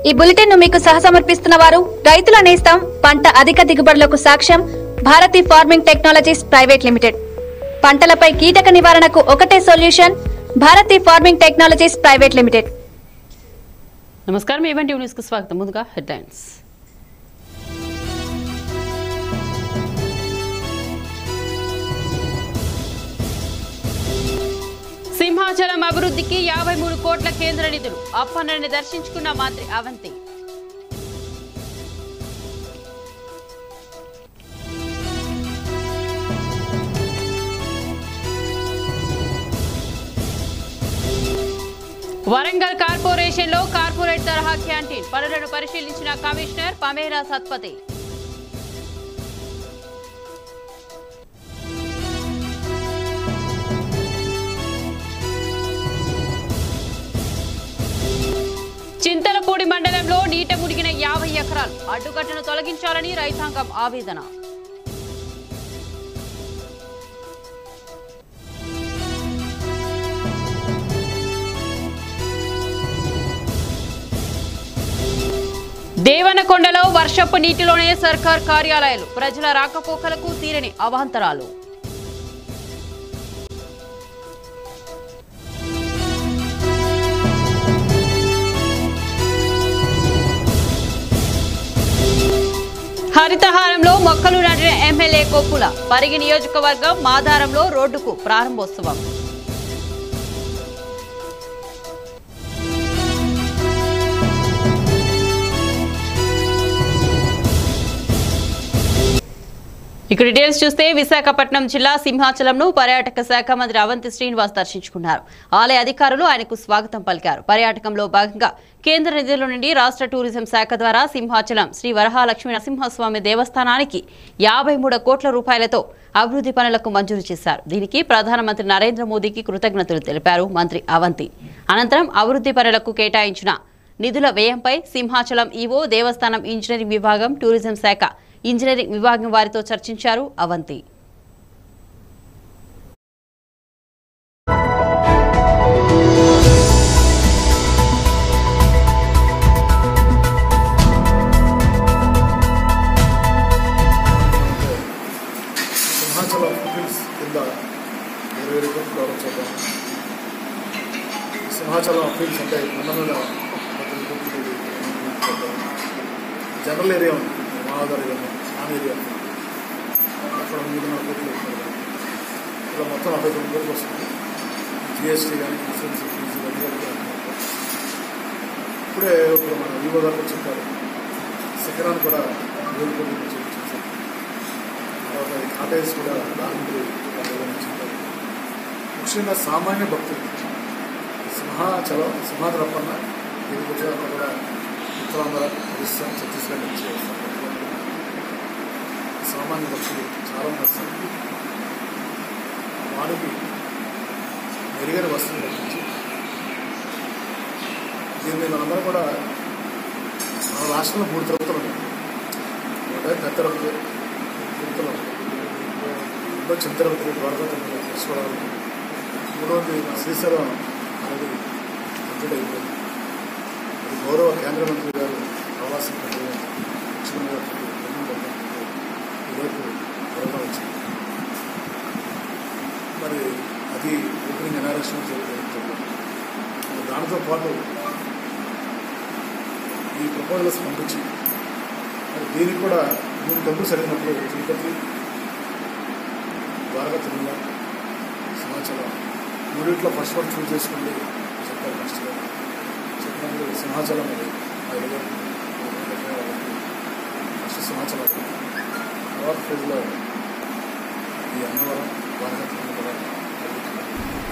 ఈ బులెటిన్ ను మీకు సహసమర్పిస్తున్న వారు రైతుల నేస్తం పంట అధిక దిగుబడులకు సాక్ష్యం Bharati farming technologies private limited పంటలపై కీటక నివారణకు ఒకటే solution Bharati farming technologies private limited నమస్కారం ఈవెంట్ న్యూస్ కు స్వాగతం ముందుగా హెడ్లైన్స్ సింహాచలం అభివృద్ధికి యాభై మూడు కోట్ల కేంద్ర నిధులు అప్పన్నని దర్శించుకున్న మంత్రి అవంతి వరంగల్ కార్పొరేషన్ లో కార్పొరేట్ తరహా క్యాంటీన్ పనులను పరిశీలించిన కమిషనర్ పమేలా సత్పతి చింతలపూడి మండలంలో నీట మునిగిన యాభై ఎకరాలు అడ్డుకట్టను తొలగించాలని రైతాంగం ఆవేదన దేవనకొండలో వర్షపు నీటిలోనే సర్కార్ కార్యాలయాలు ప్రజల రాకపోకలకు తీరని అవాంతరాలు హరితహారంలో మొక్కలు నాటిన ఎమ్మెల్యే కొప్పుల పరిగి నియోజకవర్గం మాధారంలో రోడ్డుకు ప్రారంభోత్సవం ఇక డీటెయిల్స్ చూస్తే విశాఖపట్నం జిల్లా సింహాచలంను పర్యాటక శాఖ మంత్రి అవంతి శ్రీనివాస్ దర్శించుకున్నారు ఆలయ అధికారులు ఆయనకు స్వాగతం పలికారు పర్యాటకంలో భాగంగా కేంద్ర నిధుల నుండి రాష్ట్ర టూరిజం శాఖ ద్వారా సింహాచలం శ్రీ వరహాలక్ష్మీ నరసింహస్వామి దేవస్థానానికి యాభై మూడు కోట్ల రూపాయలతో అభివృద్ధి పనులకు మంజూరు చేశారు దీనికి ప్రధానమంత్రి నరేంద్ర మోదీకి కృతజ్ఞతలు తెలిపారు మంత్రి అవంతి అనంతరం అభివృద్ధి పనులకు కేటాయించిన నిధుల వ్యయంపై సింహాచలం ఈవో దేవస్థానం ఇంజనీరింగ్ విభాగం టూరిజం శాఖ ఇంజనీరింగ్ విభాగం వారితో చర్చించారు అవంతి సింహాచలం హిల్స్ కింద ఇరవై రూపాయలు డెవలప్ చేద్దాం సింహాచలం ఫీల్డ్స్ అంటే కొండ మీద పద్దెనిమిది కోట్లు చేద్దాం. జనరల్ ఏరియా ఉంది మానవదారి కానీ ఆన్ ఏరియా ఉంది. అక్కడ మూడున్నర కోట్లు పెడదాం. ఇలా మొత్తం అరవై తొమ్మిది కోట్లు వస్తుంది జిఎస్టీ కానీ ఇన్సూరెన్స్ ఫీజు ఇవన్నీ కలిపి అన్నమాట. ఇప్పుడే ఇప్పుడు మన వివో గారు చెప్పారు శిఖరాన్ని కూడా ఏడు కోట్లు చేశారు తర్వాత ఈ కాటేజ్ కూడా రాజమండ్రి నిర్వహించారు ముఖ్యంగా సామాన్య భక్తులు సింహాచలం సింహాద్రప్పన్న ఇది గుజరాత్ కూడా ఉత్తరాంధ్ర ఒరిస్సా ఛత్తీస్గఢ్ నుంచి వస్తారు సామాన్య భక్తులు చాలా మంది వస్తారు వారికి మెరుగైన వస్తువులు కల్పించి దీన్ని మనందరం కూడా మన రాష్ట్రంలో మూడు తిరుపతులు ఉన్నాయి ఒకటి పెద్ద తిరుపతి తిరుపతిలో రెండో చిన్న తిరుపతి ద్వారకా తిరుపతి ఈశ్వరాలు మూడవది మన శ్రీశైలం అనేది కంప్లీట్ అయిపోయింది అది గౌరవ కేంద్ర మంత్రి గారు ప్రవాసం ముఖ్యమంత్రి గారు ఈరోజు కరోనా వచ్చింది మరి అది ఓపెనింగ్ అనారక్షణ జరుగుతుంది మరి దానితో పాటు ఈ ప్రపోజల్స్ పంపించి మరి దీనికి కూడా మూడు టెంపుల్స్ అడిగినప్పుడు తిరుపతి ద్వారకా తిరుమల సింహాచలం మూడింట్లో ఫస్ట్ వన్ చూస్ చేసుకోండి చెప్పారు ఫస్ట్ గారు చెప్పినప్పుడు సింహాచలం అది మా ఇల్లు ఫస్ట్ సింహాచలం తర్వాత ఫేజ్లో ఈ అన్నవరం ద్వారకా తిరుమల కూడా అడుగుతున్నాం.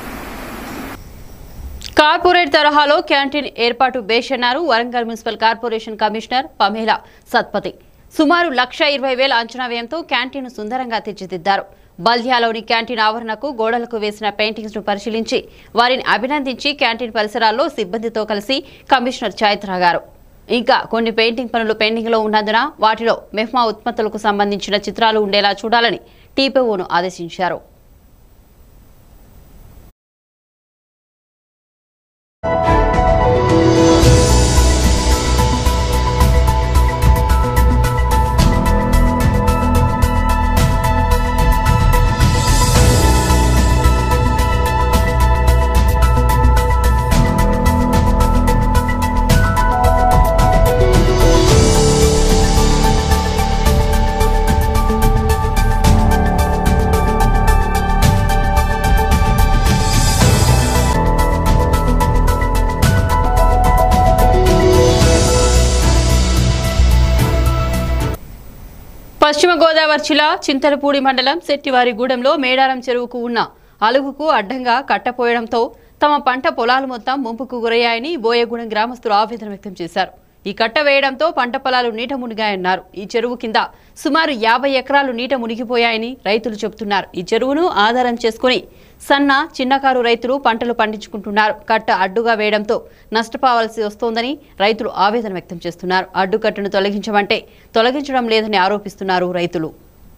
కార్పొరేట్ తరహాలో క్యాంటీన్ ఏర్పాటు బేషన్నారు Warangal municipal corporation commissioner Pamela Satpathy సుమారు లక్ష ఇరవై వేల అంచనా వ్యయంతో క్యాంటీన్ సుందరంగా తీర్చిదిద్దారు బల్దియాలోని క్యాంటీన్ ఆవరణకు గోడలకు వేసిన పెయింటింగ్స్ ను పరిశీలించి వారిని అభినందించి క్యాంటీన్ పరిసరాల్లో సిబ్బందితో కలిసి కమిషనర్ ఛాయ్ త్రాగారు ఇంకా కొన్ని పెయింటింగ్ పనులు పెండింగ్ లో ఉన్నందున వాటిలో మెహ్మా ఉత్పత్తులకు సంబంధించిన చిత్రాలు ఉండేలా చూడాలని టీపీఓను ఆదేశించారు పశ్చిమ గోదావరి జిల్లా చింతలపూడి మండలం శెట్టివారిగూడెంలో మేడారం చెరువుకు ఉన్న అలుగుకు అడ్డంగా కట్టపోయడంతో తమ పంట పొలాలు మొత్తం ముంపుకు గురయ్యాయని బోయగూడెం గ్రామస్తులు ఆవేదన వ్యక్తం చేశారు ఈ కట్ట వేయడంతో పంట పొలాలు నీట మునిగాయన్నారు ఈ చెరువు కింద సుమారు యాభై ఎకరాలు నీట మునిగిపోయాయని రైతులు చెబుతున్నారు ఈ చెరువును ఆధారం చేసుకుని సన్న చిన్నకారు రైతులు పంటలు పండించుకుంటున్నారు కట్ట అడ్డుగా వేయడంతో నష్టపోవాల్సి వస్తోందని రైతులు ఆవేదన వ్యక్తం చేస్తున్నారు అడ్డుకట్టను తొలగించమంటే తొలగించడం లేదని ఆరోపిస్తున్నారు రైతులు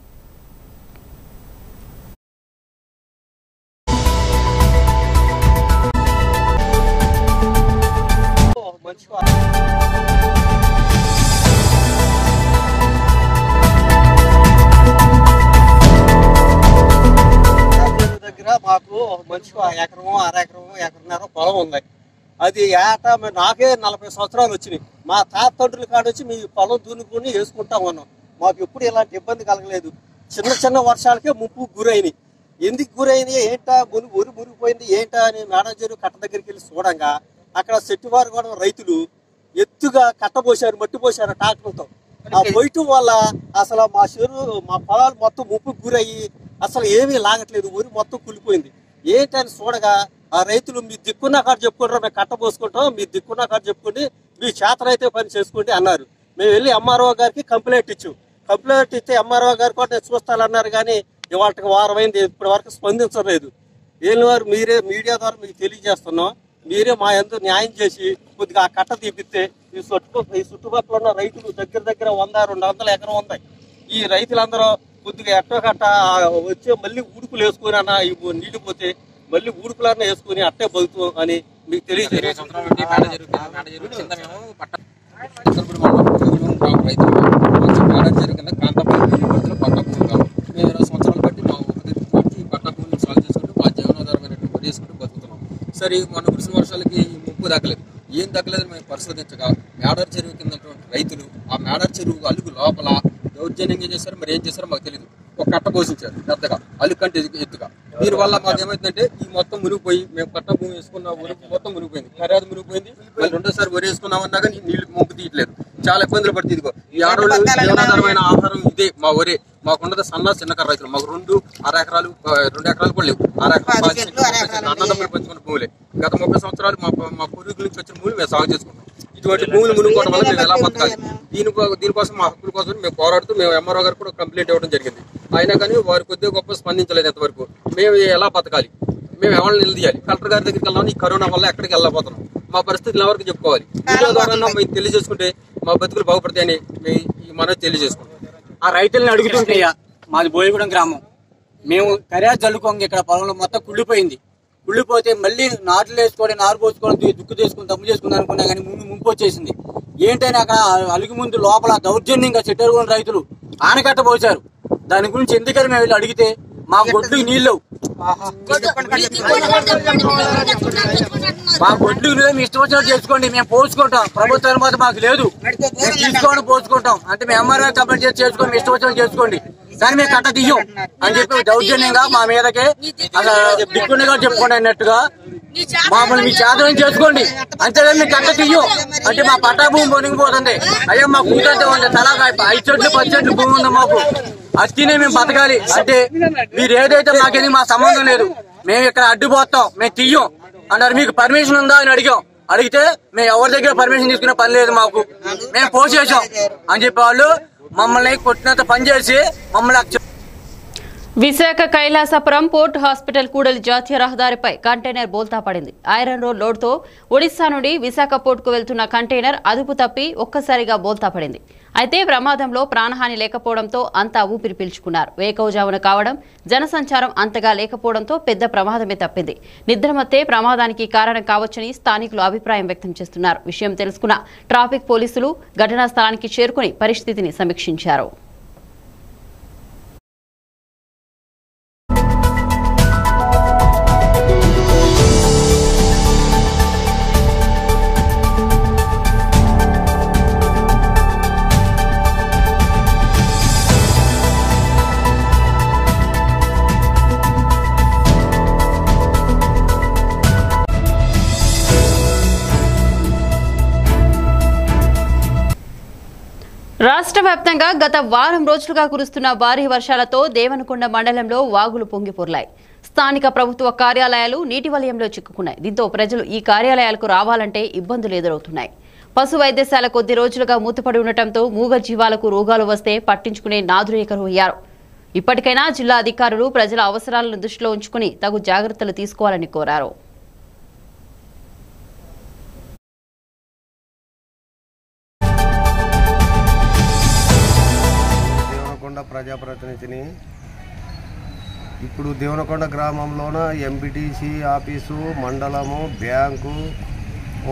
చెరువు దగ్గర మాకు మనిషికి ఆ ఎకరము అర ఎకరము ఎకరన్నర పొలం ఉంది అది ఏటా మరి నాకే నలభై సంవత్సరాలు వచ్చినాయి మా తాత తండ్రుల కాడ వచ్చి మీ పొలం దున్నుకుని వేసుకుంటా ఉన్నాం మాకు ఎప్పుడు ఇలాంటి ఇబ్బంది కలగలేదు చిన్న చిన్న వర్షాలకే ముప్పు గురైనాయి ఎందుకు గురైనాయి ఏంటా ముని ఉరి మురిగిపోయింది ఏంటా అని మేడం చెరువు కట్ట దగ్గరికి వెళ్ళి చూడంగా అక్కడ సెట్టివారు కూడా రైతులు ఎత్తుగా కట్టబోసారు మట్టి పోసారు ట్రాక్టర్తో ఆ పోయటం వల్ల అసలు మా చెరువు మా పొలాలు మొత్తం ముప్పు గురయ్యి అసలు ఏమీ లాగట్లేదు ఊరి మొత్తం కూలిపోయింది ఏంటని చూడగా ఆ రైతులు మీ దిక్కున్న కాడ చెప్పుకుంటారు మేము కట్టబోసుకుంటాం మీ దిక్కున్న కాడ చెప్పుకోండి మీ చేతనైతే పని చేసుకోండి అన్నారు మేము వెళ్ళి ఎంఆర్ఓ గారికి కంప్లైంట్ ఇచ్చాం కంప్లైంట్ ఇస్తే ఎంఆర్ఓ గారు కూడా నేను చూస్తానన్నారు కానీ ఇవాళకి వారం అయింది ఇప్పటి వరకు స్పందించలేదు ఏం వారు మీరే మీడియా ద్వారా మీకు తెలియజేస్తున్నాం మీరే మా ఎందు న్యాయం చేసి కొద్దిగా ఆ కట్ట తీపిస్తే ఈ చుట్టు ఈ చుట్టుపక్కల ఉన్న రైతులు దగ్గర దగ్గర వంద రెండు వందల ఎకరం ఉన్నాయి ఈ రైతులందరూ కొద్దిగా ఎట్టో కట్ట ఆ వచ్చే మళ్ళీ ఊడుకులు వేసుకొని అన్న ఈ నీళ్ళు పోతే మళ్ళీ ఊడుకులన్నా వేసుకొని అట్టే బతుకు అని మీకు ఇరవై తెలియజేస్తాం సంవత్సరాల నుండి మేడ జరుగుతుంది మేడ జరుగు కింద మేము పట్ట ఉత్తరపూడి మండలం ఉత్తరపూడి గ్రామ రైతులు కొంచెం మేడ జరుగు కింద కాంతాపల్లి పద్ధతిలో పట్ట భూములు మేము ఇరవై సంవత్సరాలు బట్టి మా ఉపదిక్కు బట్టి ఈ పట్ట భూమిని సాల్వ్ చేసుకుంటూ మా జీవనాధారమైనటువంటి వరి వేసుకుంటూ బతుకుతున్నాం సరే ఈ మొన్న కురిసిన వర్షాలకి ఈ ముప్పు దక్కలేదు ఏం దక్కలేదని మేము పరిశోధించగా మేడర్ చెరువు కింద ఉన్నటువంటి రైతులు ఆ మేడర్ చెరువు అలుగు లోపల దౌర్జన్యంగా ఏం చేశారో మరి ఏం చేశారో మాకు తెలియదు ఒక కట్ట పోషించారు పెద్దగా అలుగు కంటే ఎత్తు- ఎత్తుగా దీని వల్ల మాకు ఏమైందంటే ఈ మొత్తం మునిగిపోయి మేము పట్ట భూమి వేసుకున్న వరి మొత్తం మునిగిపోయింది ఖరాదు మునిగిపోయింది మళ్ళీ రెండోసారి వరి వేసుకున్నామన్నా కానీ నీళ్లు ముంపు తీయట్లేదు చాలా ఇబ్బందులు పడుతుంది ఇదిగో ఈ ఆడవాళ్ళు జీవనాధారమైన ఆహారం ఇదే మా వరి మాకున్నది సన్న చిన్నకారు రైతులు మాకు రెండు అర ఎకరాలు ఆ, రెండు ఎకరాలు కూడా లేవు అర ఎకరాలు పాతి సెంట్లు, ముప్పై సెంట్లు అన్నదమ్ములు పంచుకున్న భూములే గత ముప్పై సంవత్సరాలు మా మా పూర్వీకుల నుంచి వచ్చిన భూములు మేము సాగు చేసుకుంటాం ఇటువంటి భూములు మునుకోవడం వల్ల మేము ఎలా బతకాలి దీని దీనికోసం మా హక్కుల కోసం మేము పోరాడుతూ మేము ఎంఆర్ఓ గారు కూడా కంప్లైంట్ ఇవ్వడం జరిగింది అయినా కానీ వారు కొద్దిగా గొప్ప స్పందించలేదు ఎంతవరకు మేము ఎలా బతకాలి మేము ఎవరిని నిలదీయాలి కలెక్టర్ గారి దగ్గరికి వెళ్ళాం ఈ కరోనా వల్ల ఎక్కడికి వెళ్ళబోతున్నాం మా పరిస్థితులు ఎవరికి చెప్పుకోవాలి వీడియో ద్వారా మేము తెలియజేసుకుంటే మా బతుకులు బాగుపడతాయని మేము ఈ మనవి తెలియజేసుకుంటాం ఆ రైతుల్ని అడుగుతుంటయ్యా మాది బోయగూడెం గ్రామం మేము కరియా జల్లుకోంగి ఇక్కడ పొలంలో మొత్తం కుళ్ళిపోయింది కుళ్ళిపోతే మళ్ళీ నాట్లు వేసుకోవడం నారు పోసుకోవడం దు- దుక్కు చేసుకుని తమ్ము చేసుకుందాం అనుకున్నా కానీ ముందు ముంపు వచ్చేసింది ఏంటని అక్కడ అలుగు ముందు లోపల దౌర్జన్యంగా చెట్టరుగుని రైతులు ఆనకట్ట పోశారు దాని గురించి ఎందుకని మేము వెళ్ళి అడిగితే మా గొడ్లు నీళ్ళు మా గొడ్లు నీళ్ళు మీ ఇష్టం వచ్చినట్టు చేసుకోండి మేము పోసుకుంటాం ప్రభుత్వ అనుమతి మాకు లేదు మేము తీసుకోండి పోసుకుంటాం అంటే మేము ఎంఆర్ఓ కంప్లైంట్ చేసి చేసుకోండి మీ ఇష్టం వచ్చినట్టు చేసుకోండి కానీ మేము కట్ట తీయం అని చెప్పి దౌర్జన్యంగా మా మీదకే అలా దిక్కుండగా చెప్పుకోండి అన్నట్టుగా మమ్మల్ని మీ చేతనం చేసుకోండి అంతేగాని మీ కట్ట తీయం అంటే మా పట్టా భూమి పొనిగిపోతుంది అయ్యా మా కూతంటే ఉంది తలా ఐదు చెట్లు పది చెట్లు భూమి ఉంది మాకు అది తినే మేము బతకాలి అంటే మీరు ఏదైతే మాకేది మా సంబంధం లేదు మేము ఇక్కడ అడ్డుపోతాం మేము తీయం అన్నారు మీకు పర్మిషన్ ఉందా అని అడిగాం అడిగితే మేము ఎవరి దగ్గర పర్మిషన్ తీసుకునే పని లేదు మాకు మేము పోసేసాం అని చెప్పి వాళ్ళు మమ్మల్ని కొట్టినంత పని చేసి మమ్మల్ని అక్కడ విశాఖ కైలాసపురం పోర్ట్ హాస్పిటల్ కూడలి జాతీయ రహదారిపై కంటైనర్ బోల్తా పడింది ఐరన్ రోడ్ లోడ్తో ఒడిశా నుండి విశాఖ పోర్టుకు వెళ్తున్న కంటైనర్ అదుపు తప్పి ఒక్కసారిగా బోల్తా పడింది అయితే ప్రమాదంలో ప్రాణహాని లేకపోవడంతో అంతా ఊపిరి పీల్చుకున్నారు వేకవజామున కావడం జనసంచారం అంతగా లేకపోవడంతో పెద్ద ప్రమాదమే తప్పింది నిద్రమత్తే ప్రమాదానికి కారణం కావచ్చని స్థానికులు అభిప్రాయం వ్యక్తం చేస్తున్నారు విషయం తెలుసుకున్న ట్రాఫిక్ పోలీసులు ఘటనా స్థలానికి చేరుకుని పరిస్థితిని సమీక్షించారు రాష్ట్ర వ్యాప్తంగా గత వారం రోజులుగా కురుస్తున్న భారీ వర్షాలతో దేవనకొండ మండలంలో వాగులు పొంగిపొర్లాయి స్థానిక ప్రభుత్వ కార్యాలయాలు నీటి వలయంలో చిక్కుకున్నాయి దీంతో ప్రజలు ఈ కార్యాలయాలకు రావాలంటే ఇబ్బందులు ఎదురవుతున్నాయి పశు వైద్యశాల కొద్ది రోజులుగా మూతపడి ఉండటంతో మూగ జీవాలకు రోగాలు వస్తే పట్టించుకునే నాదురేకరు అయ్యారు ఇప్పటికైనా జిల్లా అధికారులు ప్రజల అవసరాలను దృష్టిలో ఉంచుకుని తగు జాగ్రత్తలు తీసుకోవాలని కోరారు దేవనకొండ ప్రజాప్రతినిధిని ఇప్పుడు దేవనకొండ గ్రామంలోన ఎంపీటీసీ ఆఫీసు మండలము బ్యాంకు ఓ,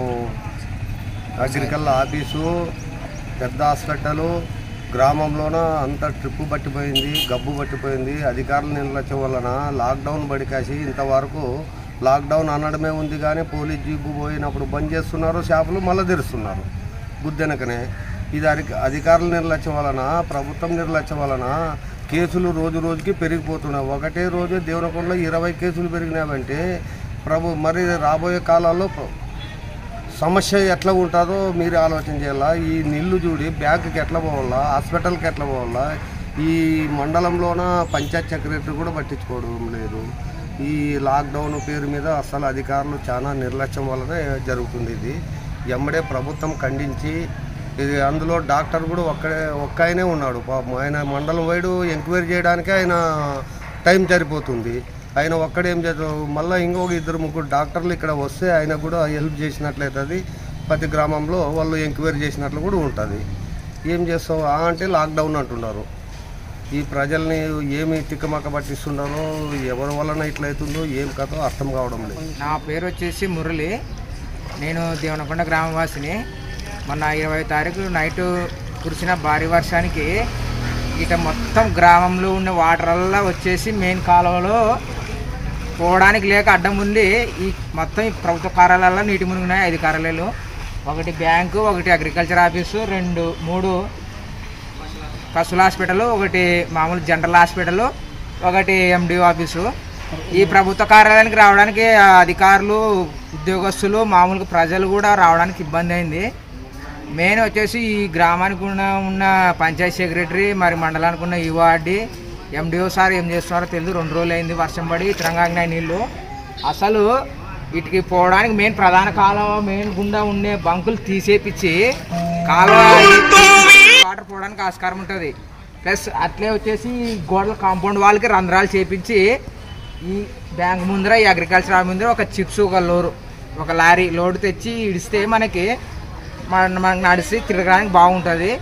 అగ్రికల్ ఆఫీసు పెద్ద హాస్పిటలు గ్రామంలోన అంతా ట్రిప్పు పట్టిపోయింది గబ్బు పట్టిపోయింది అధికారుల నిర్లక్ష్యం వలన లాక్డౌన్ బడికాసి ఇంతవరకు లాక్డౌన్ అనడమే ఉంది కానీ పోలీస్ జీపు పోయినప్పుడు బంద్ చేస్తున్నారు షాపులు మళ్ళీ తెరుస్తున్నారు గుద్దెనకనే ఇది అధి- అధికారుల నిర్లక్ష్యం వలన ప్రభుత్వం నిర్లక్ష్యం వలన కేసులు రోజు రోజుకి పెరిగిపోతున్నాయి ఒకటే రోజు దేవనకొండలో ఇరవై కేసులు పెరిగినాయంటే ప్రభు మరి రాబోయే కాలాల్లో ప్ర- సమస్య ఎట్లా ఉంటుందో మీరు ఆలోచన చేయాలా ఈ నీళ్లు చూడి బ్యాంకుకి ఎట్లా పోవాలా హాస్పిటల్కి ఎట్లా పోవాలా ఈ మండలంలోన పంచాయత్ సెక్రటరీ కూడా పట్టించుకోవడం లేదు ఈ లాక్డౌన్ పేరు మీద అసలు అధికారులు చాలా నిర్లక్ష్యం వల్లనే జరుగుతుంది ఇది ఎమ్మడే ప్రభుత్వం ఖండించి ఇది అందులో డాక్టర్ కూడా ఒక్కడే ఒక్క ఆయనే ఉన్నాడు పాపం ఆయన మండలం వైడు ఎంక్వైరీ చేయడానికి ఆయన టైం సరిపోతుంది ఆయన ఒక్కడేం చేద్దాం మళ్ళీ ఇంకొక ఇద్దరు ముగ్గురు డాక్టర్లు ఇక్కడ వస్తే ఆయన కూడా హెల్ప్ చేసినట్లయితుంది ప్రతి గ్రామంలో వాళ్ళు ఎంక్వైరీ చేసినట్లు కూడా ఉంటుంది ఏం చేస్తాం ఆ అంటే లాక్డౌన్ అంటున్నారు ఈ ప్రజల్ని ఏమి తిక్కమక్క పట్టిస్తున్నారో ఎవరి వలన ఇట్లయితుందో ఏం కథో అర్థం కావడం లేదు నా పేరు వచ్చేసి మురళి నేను దేవనకొండ గ్రామవాసిని మొన్న ఇరవై తారీఖు నైట్ కురిసిన భారీ వర్షానికి ఇట మొత్తం గ్రామంలో ఉన్న వాటర్ అల్లా వచ్చేసి మెయిన్ కాలువలో పోవడానికి లేక అడ్డం ఉంది ఈ మొత్తం ఈ ప్రభుత్వ కార్యాలయాల్లో నీటి మునిగినాయి ఐదు కార్యాలయాలు ఒకటి బ్యాంకు ఒకటి అగ్రికల్చర్ ఆఫీసు రెండు మూడు పశువుల హాస్పిటల్ ఒకటి మామూలు జనరల్ హాస్పిటల్ ఒకటి ఎండిఓ ఆఫీసు ఈ ప్రభుత్వ కార్యాలయానికి రావడానికి ఆ అధికారులు ఉద్యోగస్తులు మామూలుగా ప్రజలు కూడా రావడానికి ఇబ్బంది అయింది మెయిన్ వచ్చేసి ఈ గ్రామానికి ఉన్న ఉన్న పంచాయత్ సెక్రటరీ మరి మండలానికి ఉన్న యువాడి ఎండిఓ సార్ ఏం చేస్తున్నారో తెలియదు రెండు రోజులు అయింది వర్షం పడి తిరంగాగినాయి నీళ్ళు అసలు ఇటుకి పోవడానికి మెయిన్ ప్రధాన కాలువ మెయిన్ గుండా ఉండే బంకులు తీసేపిచ్చి కాలువ వాటర్ పోవడానికి ఆస్కారం ఉంటుంది ప్లస్ అట్లే వచ్చేసి గోడల కాంపౌండ్ వాళ్ళకి రంధ్రాలు చేపించి ఈ బ్యాంక్ ముందర ఈ అగ్రికల్చర్ ఆఫీస్ ముందర ఒక చిప్స్ ఒక లోరు ఒక లారీ లోడ్ తెచ్చి ఇడిస్తే మనకి మన మనకి నడిచి తిరగడానికి బాగుంటుంది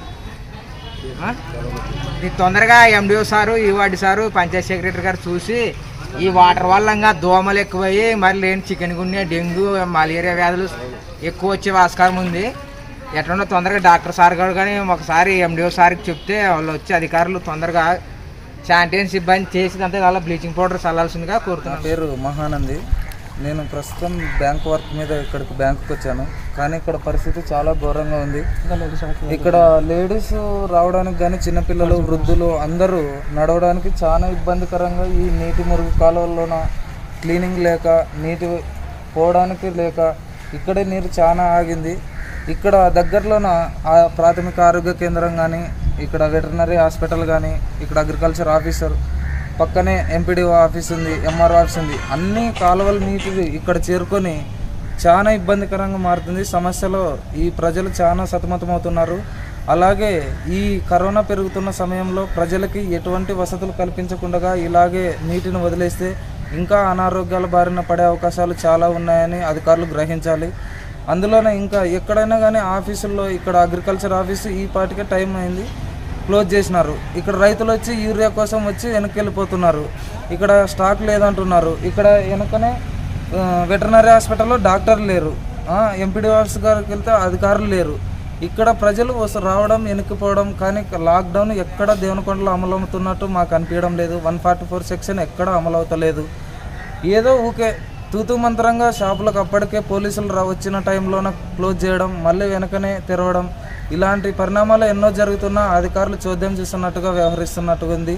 ఆ? ఇది తొందరగా ఎండిఓ సారు ఈవాడి సారు పంచాయత్ సెక్రటరీ గారు చూసి ఈ వాటర్ వల్ల ఇంకా దోమలు ఎక్కువయ్యి మరి లేని చికెన్ గున్యా డెంగ్యూ మలేరియా వ్యాధులు ఎక్కువ వచ్చే ఆస్కారం ఉంది ఎట్లున్నా తొందరగా డాక్టర్ సార్ గారు కానీ ఒకసారి ఎండిఓ సార్కి చెప్తే వాళ్ళు వచ్చి అధికారులు తొందరగా శానిటైన్ సిబ్బంది చేసి అంతే అలా బ్లీచింగ్ పౌడర్ చల్లాల్సిందిగా నా కోరుతున్నాను పేరు మహానంది నేను ప్రస్తుతం బ్యాంక్ వర్క్ మీద ఇక్కడికి బ్యాంకుకి వచ్చాను కానీ ఇక్కడ పరిస్థితి చాలా ఘోరంగా ఉంది ఇక్కడ లేడీస్ రావడానికి కానీ చిన్నపిల్లలు వృద్ధులు అందరూ నడవడానికి చాలా ఇబ్బందికరంగా ఈ నీటి మురుగు కాలువల్లోన క్లీనింగ్ లేక నీటి పోవడానికి లేక ఇక్కడే నీరు చాలా ఆగింది ఇక్కడ దగ్గరలోన ఆ ప్రాథమిక ఆరోగ్య కేంద్రం కానీ ఇక్కడ వెటర్నరీ హాస్పిటల్ కానీ ఇక్కడ అగ్రికల్చర్ ఆఫీసర్ పక్కనే ఎంపీడీఓ ఆఫీస్ ఉంది ఎంఆర్ఓ ఆఫీస్ ఉంది అన్ని కాలువలు నీటి ఇక్కడ చేరుకొని చాలా ఇబ్బందికరంగా మారుతుంది సమస్యలో ఈ ప్రజలు చాలా సతమతమవుతున్నారు అలాగే ఈ కరోనా పెరుగుతున్న సమయంలో ప్రజలకి ఎటువంటి వసతులు కల్పించకుండా ఇలాగే నీటిని వదిలేస్తే ఇంకా అనారోగ్యాల బారిన పడే అవకాశాలు చాలా ఉన్నాయని అధికారులు గ్రహించాలి అందులోనే ఇంకా ఎక్కడైనా కానీ ఆఫీసుల్లో ఇక్కడ అగ్రికల్చర్ ఆఫీసు ఈ పాటికే టైం అయింది క్లోజ్ చేసినారు ఇక్కడ రైతులు వచ్చి యూరియా కోసం వచ్చి వెనక్కి వెళ్ళిపోతున్నారు ఇక్కడ స్టాక్ లేదంటున్నారు ఇక్కడ వెనకనే ఆ, వెటర్నరీ హాస్పిటల్లో డాక్టర్లు లేరు ఎంపీడీ ఆఫీస్ గారికి వెళ్తే అధికారులు లేరు ఇక్కడ ప్రజలు వస్తు రావడం వెనక్కిపోవడం కానీ లాక్డౌన్ ఎక్కడ దేవనకొండలో అమలు అవుతున్నట్టు మాకు అనిపించడం లేదు వన్ ఫార్టీ ఫోర్ సెక్షన్ ఎక్కడ అమలు అవుతలేదు ఏదో ఊకే తూతూ మంత్రంగా షాపులకు అప్పటికే పోలీసులు రా వచ్చిన టైంలోన క్లోజ్ చేయడం మళ్ళీ వెనకనే తెరవడం ఇలాంటి పరిణామాలు ఎన్నో జరుగుతున్నా అధికారులు చోద్యం చేస్తున్నట్టుగా వ్యవహరిస్తున్నట్టుగా ఉంది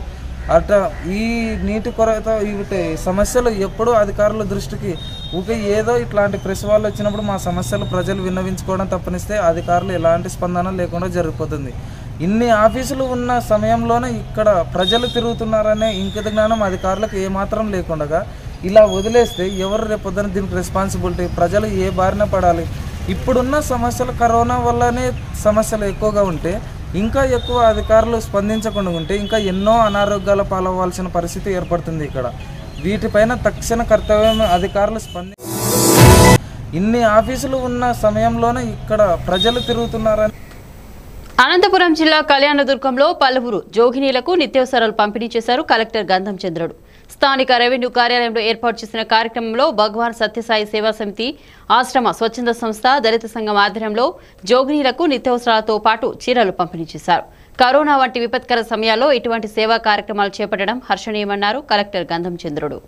అట ఈ నీటి కొరత ఇవి సమస్యలు ఎప్పుడూ అధికారుల దృష్టికి ఊకే ఏదో ఇట్లాంటి ప్రెస్ వాళ్ళు వచ్చినప్పుడు మా సమస్యలు ప్రజలు విన్నవించుకోవడం తప్పనిస్తే అధికారులు ఎలాంటి స్పందన లేకుండా జరిగిపోతుంది ఇన్ని ఆఫీసులు ఉన్న సమయంలోనే ఇక్కడ ప్రజలు తిరుగుతున్నారనే ఇంకిత జ్ఞానం అధికారులకు ఏమాత్రం లేకుండా ఇలా వదిలేస్తే ఎవరు రేపొద్దున దీనికి రెస్పాన్సిబిలిటీ ప్రజలు ఏ బారిన పడాలి ఇప్పుడున్న సమస్యలు కరోనా వల్లనే సమస్యలు ఎక్కువగా ఉంటే ఇంకా ఎక్కువ అధికారులు స్పందించకుండా ఉంటే ఇంకా ఎన్నో అనారోగ్యాల పాలవ్వాల్సిన పరిస్థితి ఏర్పడుతుంది ఇక్కడ వీటిపైన తక్షణ కర్తవ్యం అధికారులు స్పంది ఇన్ని ఆఫీసులు ఉన్న సమయంలోనే ఇక్కడ ప్రజలు తిరుగుతున్నారని అనంతపురం జిల్లా కళ్యాణదుర్గంలో పలువురు జోగినీలకు నిత్యావసరాలు పంపిణీ చేశారు కలెక్టర్ గంధం చంద్రుడు స్థానిక రెవెన్యూ కార్యాలయంలో ఏర్పాటు చేసిన కార్యక్రమంలో భగవాన్ సత్యసాయి సేవా సమితి ఆశ్రమ స్వచ్ఛంద సంస్థ దళిత సంఘం ఆధ్వర్యంలో జోగినీలకు నిత్యావసరాలతో పాటు చీరలు పంపిణీ చేశారు కరోనా వంటి విపత్కర సమయాల్లో ఇటువంటి సేవా కార్యక్రమాలు చేపట్టడం హర్షణీయమన్నారు కలెక్టర్ గంధం చంద్రుడు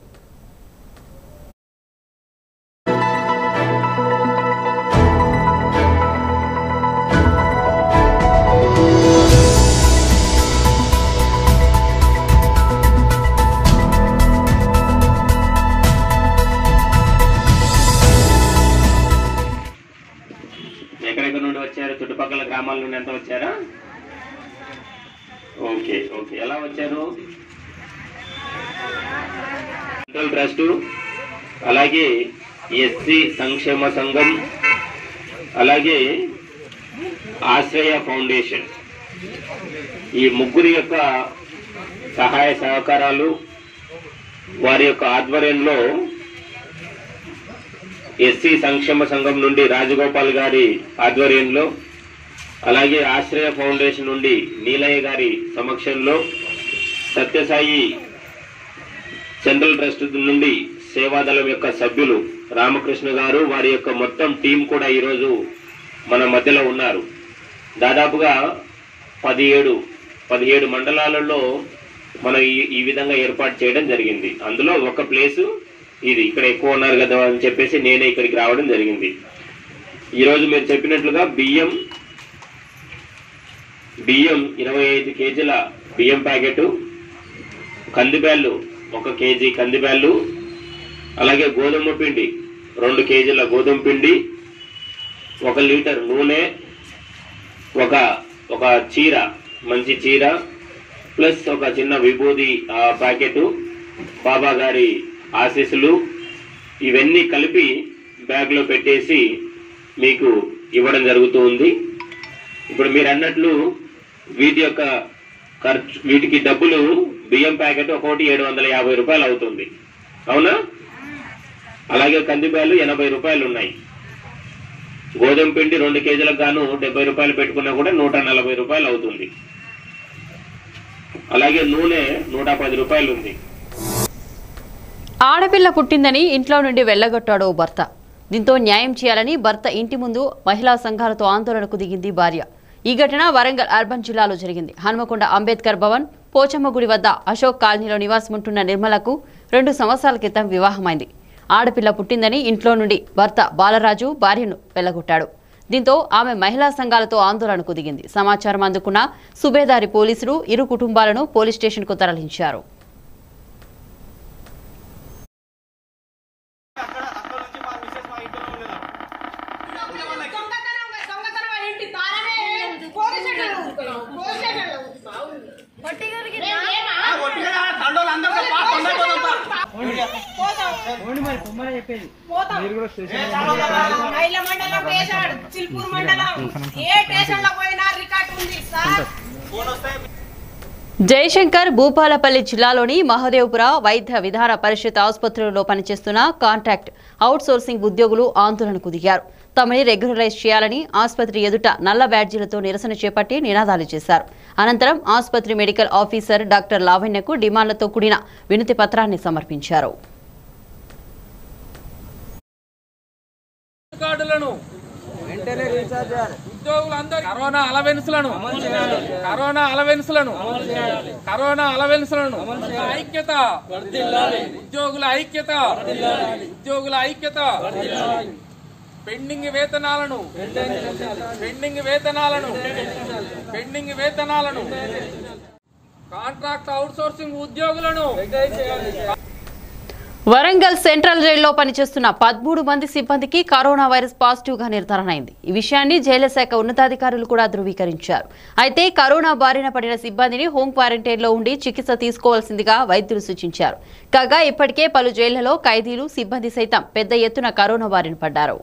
ఎక్కడెక్కడ నుండి వచ్చారు చుట్టుపక్కల గ్రామాల నుండి ఎంత వచ్చారా ఓకే ఓకే ఎలా వచ్చారు సెంట్రల్ ట్రస్ట్ అలాగే ఎస్సీ సంక్షేమ సంఘం అలాగే ఆశ్రయ ఫౌండేషన్ ఈ ముగ్గురి యొక్క సహాయ సహకారాలు వారి యొక్క ఆధ్వర్యంలో ఎస్సీ సంక్షేమ సంఘం నుండి రాజగోపాల్ గారి ఆధ్వర్యంలో అలాగే ఆశ్రయ ఫౌండేషన్ నుండి నీలయ్య గారి సమక్షంలో సత్యసాయి సెంట్రల్ ట్రస్ట్ నుండి సేవాదళం యొక్క సభ్యులు రామకృష్ణ గారు వారి యొక్క మొత్తం టీం కూడా ఈరోజు మన మధ్యలో ఉన్నారు దాదాపుగా పదిహేడు పదిహేడు మండలాలలో మనం ఈ ఈ విధంగా ఏర్పాటు చేయడం జరిగింది అందులో ఒక ప్లేసు ఇది ఇక్కడ ఎక్కువ ఉన్నారు కదా అని చెప్పేసి నేనే ఇక్కడికి రావడం జరిగింది ఈరోజు మీరు చెప్పినట్లుగా బియ్యం బియ్యం ఇరవై ఐదు కేజీల బియ్యం ప్యాకెట్ కందిబ్యాళ్ళు ఒక కేజీ కందిబ్యాళ్ళు అలాగే గోధుమ పిండి రెండు కేజీల గోధుమ పిండి ఒక లీటర్ నూనె ఒక ఒక చీర మంచి చీర ప్లస్ ఒక చిన్న విభూది ఆ, ప్యాకెట్ బాబా గారి ఆశీస్సులు ఇవన్నీ కలిపి బ్యాగ్లో పెట్టేసి మీకు ఇవ్వడం జరుగుతూ ఉంది ఇప్పుడు మీరు అన్నట్లు వీటి యొక్క ఖర్చు వీటికి డబ్బులు బియ్యం ప్యాకెట్ ఒక్కొక్కటి ఏడు వందల యాభై రూపాయలు అవుతుంది అవునా అలాగే కందిబ్యాలు ఎనభై రూపాయలు ఉన్నాయి గోధుమ పిండి రెండు కేజీలకు గాను డెబ్బై రూపాయలు పెట్టుకున్నా కూడా నూట నలభై రూపాయలు అవుతుంది అలాగే నూనె నూట పది రూపాయలు ఉంది ఆడపిల్ల పుట్టిందని ఇంట్లో నుండి వెళ్లగొట్టాడు ఓ భర్త దీంతో న్యాయం చేయాలని భర్త ఇంటి ముందు మహిళా సంఘాలతో ఆందోళనకు దిగింది భార్య ఈ ఘటన వరంగల్ అర్బన్ జిల్లాలో జరిగింది హనుమకొండ అంబేద్కర్ భవన్ పోచమ్మ గుడి వద్ద అశోక్ కాలనీలో నివాసముంటున్న నిర్మలకు రెండు సంవత్సరాల క్రితం వివాహమైంది ఆడపిల్ల పుట్టిందని ఇంట్లో నుండి భర్త బాలరాజు భార్యను వెళ్లగొట్టాడు దీంతో ఆమె మహిళా సంఘాలతో ఆందోళనకు దిగింది సమాచారం అందుకున్న సుబేదారి పోలీసులు ఇరు కుటుంబాలను పోలీస్ స్టేషన్కు తరలించారు మహిళ మండలం వేశాడు చిల్పూర్ మండలం ఏ స్టేషన్ లో పోయినా రికార్డు ఉంది సార్ జయశంకర్ భూపాలపల్లి జిల్లాలోని మహదేవ్పుర వైద్య విధాన పరిషత్ ఆసుపత్రులలో పనిచేస్తున్న కాంట్రాక్ట్ అవుట్ సోర్సింగ్ ఉద్యోగులు ఆందోళనకు దిగారు తమని రెగ్యులరైజ్ చేయాలని ఆసుపత్రి ఎదుట నల్ల బ్యాడ్జీలతో నిరసన చేపట్టి నినాదాలు చేశారు అనంతరం ఆసుపత్రి మెడికల్ ఆఫీసర్ డాక్టర్ లావణ్యకు డిమాండ్లతో కూడిన వినతి పత్రాన్ని సమర్పించారు కార్డులను ఉద్యోగులందరూ కరోనా అలవెన్స్లను కరోనా అలవెన్స్లను కరోనా అలవెన్స్లను ఐక్యత ఉద్యోగుల ఐక్యత ఉద్యోగుల ఐక్యత పెండింగ్ వేతనాలను పెండింగ్ వేతనాలను పెండింగ్ వేతనాలను కాంట్రాక్ట్ అవుట్సోర్సింగ్ ఉద్యోగులను వరంగల్ సెంట్రల్ జైల్లో పనిచేస్తున్న పదమూడు మంది సిబ్బందికి కరోనా వైరస్ పాజిటివ్ గా నిర్ధారణ అయింది ఈ విషయాన్ని జైళ్ల శాఖ ఉన్నతాధికారులు కూడా ధృవీకరించారు అయితే కరోనా బారిన పడిన సిబ్బందిని హోం క్వారంటైన్ లో ఉండి చికిత్స తీసుకోవాల్సిందిగా వైద్యులు సూచించారు కాగా ఇప్పటికే పలు జైళ్లలో ఖైదీలు సిబ్బంది సైతం పెద్ద ఎత్తున కరోనా బారిన పడ్డారు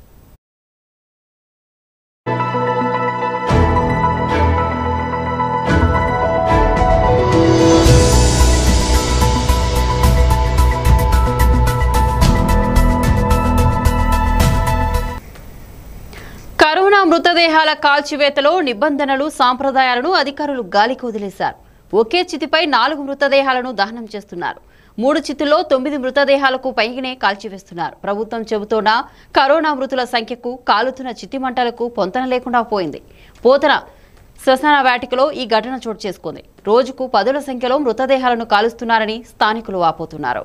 కరోనా మృతదేహాల కాల్చివేతలో నిబంధనలు సాంప్రదాయాలను అధికారులు గాలికి వదిలేశారు ఒకే చితిపై నాలుగు మృతదేహాలను దహనం చేస్తున్నారు మూడు చితుల్లో తొమ్మిది మృతదేహాలకు పైగానే కాల్చివేస్తున్నారు ప్రభుత్వం చెబుతోన్న కరోనా మృతుల సంఖ్యకు కాలుతున్న చితి మంటలకు పొంతన లేకుండా పోయింది పోతన శ్మశాన వాటికలో ఈ ఘటన చోటు చేసుకుంది రోజుకు పదుల సంఖ్యలో మృతదేహాలను కాలుస్తున్నారని స్థానికులు వాపోతున్నారు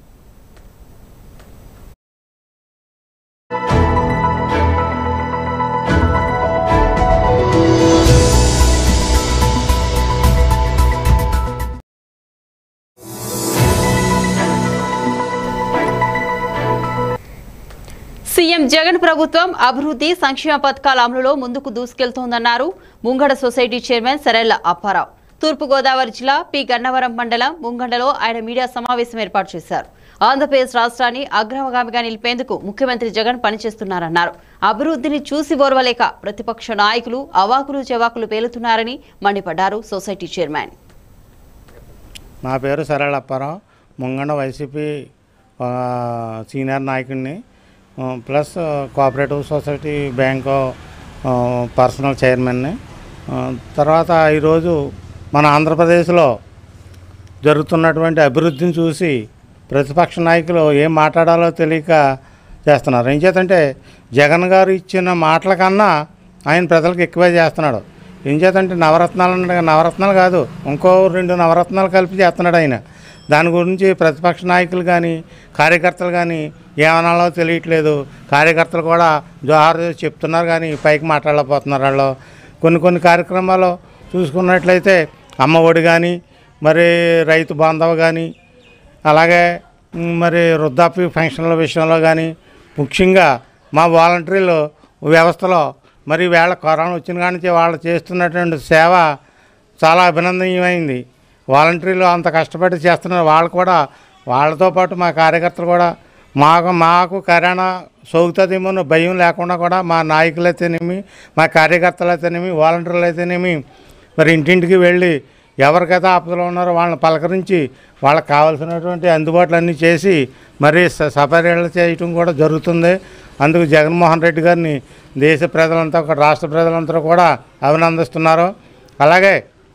సీఎం జగన్ ప్రభుత్వం అభివృద్ధి సంక్షేమ పథకాల అమలులో ముందుకు దూసుకెళ్తోందన్నారు ముంగడ సొసైటీ చైర్మన్ సరెళ్ల అప్పారావు తూర్పుగోదావరి జిల్లా పి గన్నవరం మండలం ముంగండలో ఆయన మీడియా సమావేశం ఏర్పాటు చేశారు ఆంధ్రప్రదేశ్ రాష్ట్రాన్ని అగ్రగామిగా నిలిపేందుకు ముఖ్యమంత్రి జగన్ పనిచేస్తున్నారన్నారు అభివృద్ధిని చూసి ఓర్వలేక ప్రతిపక్ష నాయకులు అవాకులు చెవాకులు పేలుతున్నారని మండిపడ్డారు సొసైటీ చైర్మన్ నా పేరు సరళ అప్పారావు ముంగండ వైసీపీ ఆ, సీనియర్ నాయకుడిని ఆ, ప్లస్ కోఆపరేటివ్ సొసైటీ బ్యాంకు ఆ, పర్సనల్ చైర్మన్ని ఆ, తర్వాత ఈరోజు మన ఆంధ్రప్రదేశ్లో జరుగుతున్నటువంటి అభివృద్ధిని చూసి ప్రతిపక్ష నాయకులు ఏం మాట్లాడాలో తెలియక చేస్తున్నారు ఏం చేతంటే జగన్ గారు ఇచ్చిన మాటల కన్నా ఆయన ప్రజలకు ఎక్కువే చేస్తున్నాడు ఏం చేతంటే నవరత్నాలు అన్నాడు నవరత్నాలు కాదు ఇంకో రెండు నవరత్నాలు కలిపి చేస్తున్నాడు ఆయన దాని గురించి ప్రతిపక్ష నాయకులు కానీ కార్యకర్తలు కానీ ఏమనాలో తెలియట్లేదు కార్యకర్తలు కూడా జోహార్ చేసి చెప్తున్నారు కానీ పైకి మాట్లాడలేకపోతున్నారు వాళ్ళు కొన్ని కొన్ని కార్యక్రమాలు చూసుకున్నట్లయితే అమ్మ ఒడి కానీ మరి రైతు బాంధవ కానీ అలాగే మ్, మరి వృద్ధాప్య పెన్షన్ల విషయంలో కానీ ముఖ్యంగా మా వాలంటీర్లు వ్యవస్థలో మరి వేళ కరోనా వచ్చిన కాడి నుంచి వాళ్ళు చేస్తున్నటువంటి సేవ చాలా అభినందనీయమైంది వాలంటీర్లు అంత కష్టపడి చేస్తున్నారు వాళ్ళు కూడా వాళ్ళతో పాటు మా కార్యకర్తలు కూడా మాకు మాకు కరోనా సోకుతుందేమో అన్న భయం లేకుండా కూడా మా నాయకులు అయితేనేమి మా కార్యకర్తలు అయితేనేమి వాలంటీర్లు అయితేనేమి మరి ఇంటింటికి వెళ్ళి ఎవరికైతే ఆపదలో ఉన్నారో వాళ్ళని పలకరించి వాళ్ళకి కావాల్సినటువంటి అందుబాట్లు అన్నీ చేసి మరి స- సపర్యలు చేయటం కూడా జరుగుతుంది అందుకు జగన్మోహన్ రెడ్డి గారిని దేశ ప్రజలంతా కూడా రాష్ట్ర ప్రజలంతా కూడా అభినందిస్తున్నారు అలాగే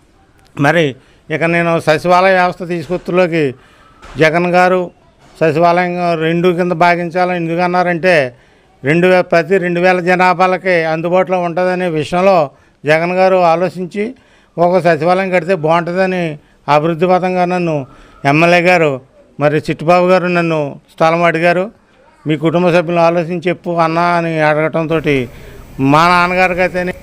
మరి ఇక నేను సచివాలయ వ్యవస్థ తీసుకొత్తులోకి జగన్ గారు సచివాలయం రెండు కింద భాగించాలని ఎందుకన్నారంటే రెండు వే ప్రతి రెండు వేల జనాభాలకి అందుబాటులో ఉంటుందనే విషయంలో జగన్ గారు ఆలోచించి ఒక సచివాలయం కడితే బాగుంటుందని అభివృద్ధి పథంగా నన్ను ఎమ్మెల్యే గారు మరి చిట్టుబాబు గారు నన్ను స్థలం అడిగారు మీ కుటుంబ సభ్యులు ఆలోచించి చెప్పు అన్నా అని అడగటంతో మా నాన్నగారికి అయితేనే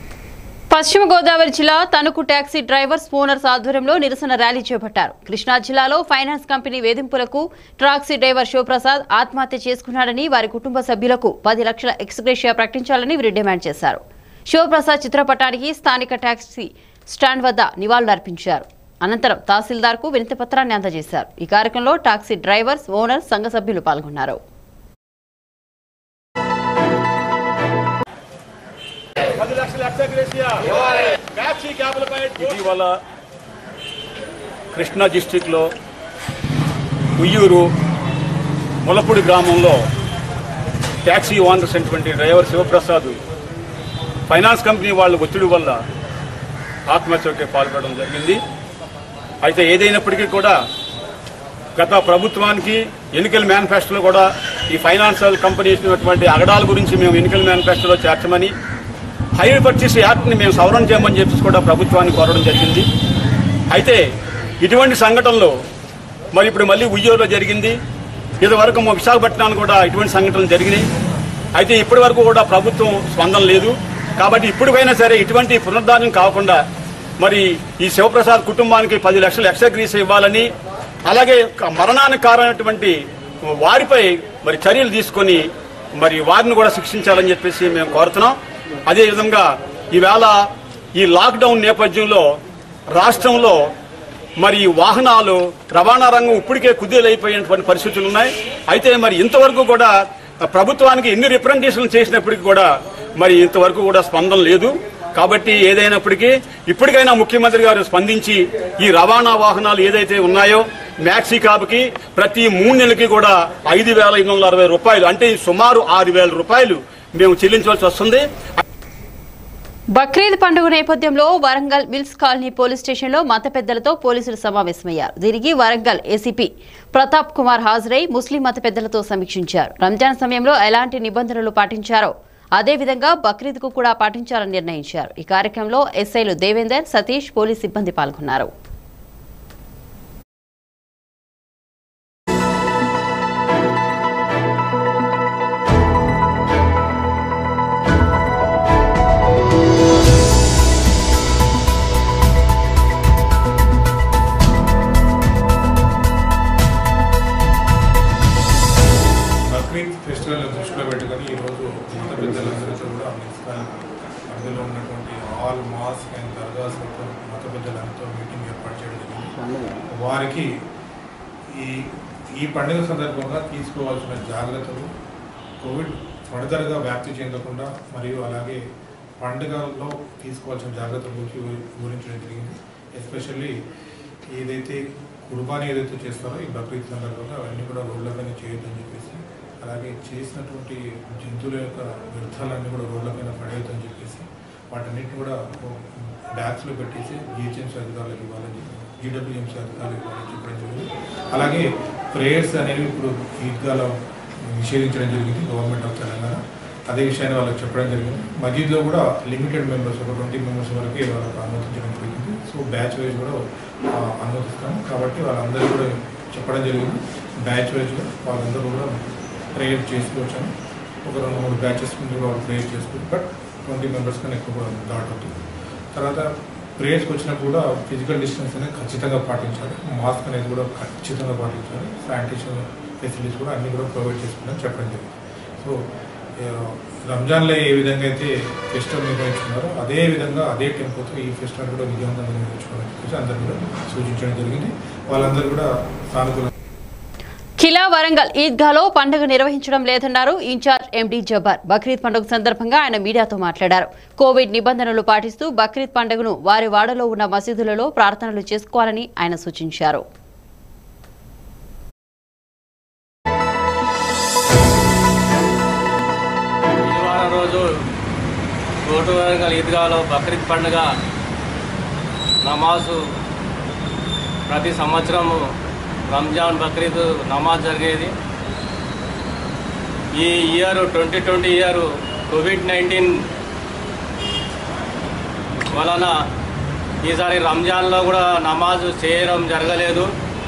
పశ్చిమ గోదావరి జిల్లా తణుకు టాక్సీ డ్రైవర్స్ ఓనర్స్ ఆధ్వర్యంలో నిరసన ర్యాలీ చేపట్టారు కృష్ణా జిల్లాలో ఫైనాన్స్ కంపెనీ వేధింపులకు టాక్సీ డ్రైవర్ శివప్రసాద్ ఆత్మహత్య చేసుకున్నాడని వారి కుటుంబ సభ్యులకు పది లక్షల ఎక్స్గ్రేషియా ప్రకటించాలని వీరు డిమాండ్ చేశారు శివప్రసాద్ చిత్రపటానికి స్థానిక టాక్సీ స్టాండ్ వద్ద నివాళులర్పించారు అనంతరం తహసీల్దార్కు వినతి పత్రాన్ని అందజేశారు ఈ కార్యక్రమంలో టాక్సీ డ్రైవర్స్ ఓనర్ సంఘ సభ్యులు పాల్గొన్నారు ఇటీవల కృష్ణా డిస్టిక్లో ఉయ్యూరు ములపూడి గ్రామంలో ట్యాక్సీ ఓనర్స్ అయినటువంటి డ్రైవర్ శివప్రసాద్ ఫైనాన్స్ కంపెనీ వాళ్ళ ఒత్తిడి వల్ల ఆత్మహత్యకి పాల్పడడం జరిగింది అయితే ఏదైనప్పటికీ కూడా గత ప్రభుత్వానికి ఎన్నికల మేనిఫెస్టోలో కూడా ఈ ఫైనాన్షియల్ కంపెనీస్ ఉన్నటువంటి అగడాల గురించి మేము ఎన్నికల మేనిఫెస్టోలో చేర్చమని హైవే పర్చేస్ యాక్ట్ని మేము సవరణ చేయమని చెప్పేసి కూడా ప్రభుత్వాన్ని కోరడం జరిగింది అయితే ఇటువంటి సంఘటనలు మరి ఇప్పుడు మళ్ళీ ఉయ్యూరులో జరిగింది ఇదివరకు మా విశాఖపట్నానికి కూడా ఇటువంటి సంఘటనలు జరిగినాయి అయితే ఇప్పటి వరకు కూడా ప్రభుత్వం స్పందన లేదు కాబట్టి ఇప్పటికైనా సరే ఇటువంటి పునరుద్ధానం కాకుండా మరి ఈ శివప్రసాద్ కుటుంబానికి పది లక్షలు ఎక్స్గ్రీస్ ఇవ్వాలని అలాగే క- మరణానికి కారణమైనటువంటి వారిపై మరి చర్యలు తీసుకొని మరి వారిని కూడా శిక్షించాలని చెప్పేసి మేము కోరుతున్నాం అదేవిధంగా ఈవేళ ఈ లాక్డౌన్ నేపథ్యంలో రాష్ట్రంలో మరి ఈ వాహనాలు రవాణా రంగం ఇప్పటికే కుదేలైపోయినటువంటి పరిస్థితులు ఉన్నాయి అయితే మరి ఇంతవరకు కూడా ప్రభుత్వానికి ఎన్ని రిప్రజెంటేషన్లు చేసినప్పటికీ కూడా మరి ఇంతవరకు కూడా స్పందన లేదు కాబట్టి ఏదైనప్పటికీ ఇప్పటికైనా ముఖ్యమంత్రి గారు స్పందించి ఈ రవాణా వాహనాలు ఏదైతే ఉన్నాయో మ్యాక్సీ కాబ్కి ప్రతి మూడు నెలలకి కూడా ఐదు వేల ఐదు వందల అరవై రూపాయలు అంటే సుమారు ఆరు వేల రూపాయలు మేము చెల్లించవలసి వస్తుంది బక్రీద్ పండుగ నేపథ్యంలో వరంగల్ మిల్స్ కాలనీ పోలీస్ స్టేషన్లో మత పెద్దలతో పోలీసులు సమావేశమయ్యారు దీనికి వరంగల్ ఏసీపీ ప్రతాప్ కుమార్ హాజరై ముస్లిం మత పెద్దలతో సమీక్షించారు రంజాన్ సమయంలో ఎలాంటి నిబంధనలు పాటించారో అదేవిధంగా బక్రీద్కు కూడా పాటించాలని నిర్ణయించారు ఈ కార్యక్రమంలో ఎస్ఐలు దేవేందర్ సతీష్ పోలీస్ సిబ్బంది పాల్గొన్నారు బక్రీద్ ఫెస్టివల్ దృష్టిలో పెట్టుకొని ఈరోజు మత పెద్దలందరితో కూడా మున్సిపల్ పరిధిలో ఉన్నటువంటి ఆల్ మాస్క్ అండ్ దర్గాస్లతో మత పెద్దలంతా మీటింగ్ ఏర్పాటు చేయడం జరిగింది వారికి ఈ ఈ పండుగ సందర్భంగా తీసుకోవాల్సిన జాగ్రత్తలు కోవిడ్ ఫర్దర్గా వ్యాప్తి చెందకుండా మరియు అలాగే పండుగల్లో తీసుకోవాల్సిన జాగ్రత్తల గురించి వివ- వివరించడం జరిగింది ఎస్పెషల్లీ ఏదైతే కుర్బానీ ఏదైతే చేస్తారో ఈ బక్రీద్ సందర్భంగా అవన్నీ కూడా రోడ్లపైన చేయొద్దని చెప్పేసి అలాగే చేసినటువంటి జంతువుల యొక్క వ్యర్థాలన్నీ కూడా రోడ్లపైన పడేయొద్దని చెప్పేసి వాటన్నిటిని కూడా బ్యాగ్స్లో పెట్టేసి జిహెచ్ఎంసీ అధికారులకు ఇవ్వాలని చెప్పి జీడబ్ల్యూఎంసీ అధికారులకు ఇవ్వాలని చెప్పడం జరిగింది అలాగే ప్రేయర్స్ అనేవి ఇప్పుడు ఈద్గాలో నిషేధించడం జరిగింది గవర్నమెంట్ ఆఫ్ తెలంగాణ అదే విషయాన్ని వాళ్ళకి చెప్పడం జరిగింది మజీద్లో కూడా లిమిటెడ్ మెంబర్స్ ఒక ట్వంటీ మెంబర్స్ వరకే వాళ్ళకి అనుమతించడం జరిగింది సో బ్యాచ్ వైజ్ కూడా ఆ, అనుమతిస్తాము కాబట్టి వాళ్ళందరూ కూడా చెప్పడం జరిగింది బ్యాచ్ వైజ్గా వాళ్ళందరూ కూడా ప్రేయర్ చేసుకోవచ్చాను ఒక రెండు మూడు బ్యాచెస్ ముందు వాళ్ళు ప్రేయర్ చేసుకోవచ్చు బట్ ట్వంటీ మెంబర్స్ కన్నా ఎక్కువ కూడా దాటవుతుంది తర్వాత ప్రేయర్స్కి వచ్చినప్పుడు కూడా ఫిజికల్ డిస్టెన్స్ అనేది ఖచ్చితంగా పాటించాలి మాస్క్ అనేది కూడా ఖచ్చితంగా పాటించాలి శానిటేషన్ ఫెసిలిటీస్ కూడా అన్ని కూడా ప్రొవైడ్ చేసుకుంటామని చెప్పడం జరిగింది సో ఆ, రంజాన్లో ఏ విధంగా అయితే ఫెస్టివల్ నిర్వహించుకున్నారో అదే విధంగా అదే టెంపోతో ఈ ఫెస్టివల్ కూడా విజయవంతంగా నిర్వహించుకోవాలని చెప్పేసి అందరూ కూడా సూచించడం జరిగింది వాళ్ళందరూ కూడా సానుకూల ఖిలా వరంగల్ ఈద్గాలో పండుగ నిర్వహించడం లేదన్నారు ఇన్ఛార్జ్ ఎండీ జబ్బార్ బక్రీద్ పండుగ సందర్భంగా ఆయన మీడియాతో మాట్లాడారు కోవిడ్ నిబంధనలు పాటిస్తూ బక్రీద్ పండుగను వారి వాడలో ఉన్న మసీదులలో ప్రార్థనలు చేసుకోవాలని ఆయన సూచించారు శనివారం రోజు కోటు వరంగల్ ఈద్గాలో బక్రీద్ పండుగ నమాజు ప్రతి సంవత్సరము రంజాన్ బక్రీద్ నమాజ్ జరిగేది ఈ year twenty twenty year covid nineteen వలన ఈసారి రంజాన్లో కూడా నమాజ్ చేయడం జరగలేదు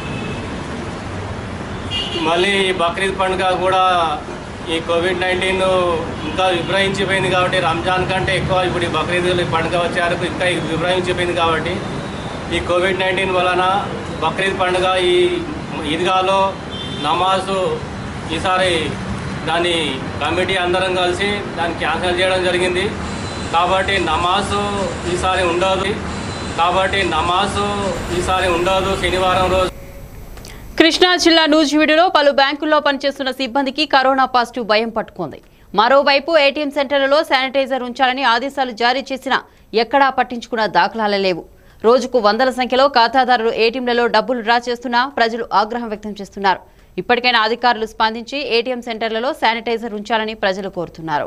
మళ్ళీ ఈ బక్రీద్ పండుగ కూడా ఈ కోవిడ్ నైన్టీన్ ఇంకా విభ్రహించిపోయింది కాబట్టి రంజాన్ కంటే ఎక్కువ ఇప్పుడు ఈ బక్రీద్ పండుగ వచ్చే వరకు ఇంకా విభ్రహించిపోయింది కాబట్టి ఈ కోవిడ్ నైన్టీన్ వలన బక్రీద్ పండుగ ఈ ఈద్గాలో నమాజు ఈసారి దాని కమిటీ అందరం కలిసి దాన్ని క్యాన్సిల్ చేయడం జరిగింది కాబట్టి నమాజు ఈసారి ఉండదు కాబట్టి నమాజు ఈసారి ఉండదు శనివారం రోజు కృష్ణా జిల్లా నూజివీడులో పలు బ్యాంకుల్లో పనిచేస్తున్న సిబ్బందికి కరోనా పాజిటివ్ భయం పట్టుకుంది మరోవైపు ఏటీఎం సెంటర్లలో శానిటైజర్ ఉంచాలని ఆదేశాలు జారీ చేసినా ఎక్కడా పట్టించుకున్న దాఖలాలు లేవు రోజుకు వందల సంఖ్యలో ఖాతాదారులు ఏటీఎంలలో డబ్బులు డ్రా చేస్తున్నా ప్రజలు ఆగ్రహం వ్యక్తం చేస్తున్నారు ఇప్పటికైనా అధికారులు స్పందించి ఏటీఎం సెంటర్లలో శానిటైజర్ ఉంచాలని ప్రజలు కోరుతున్నారు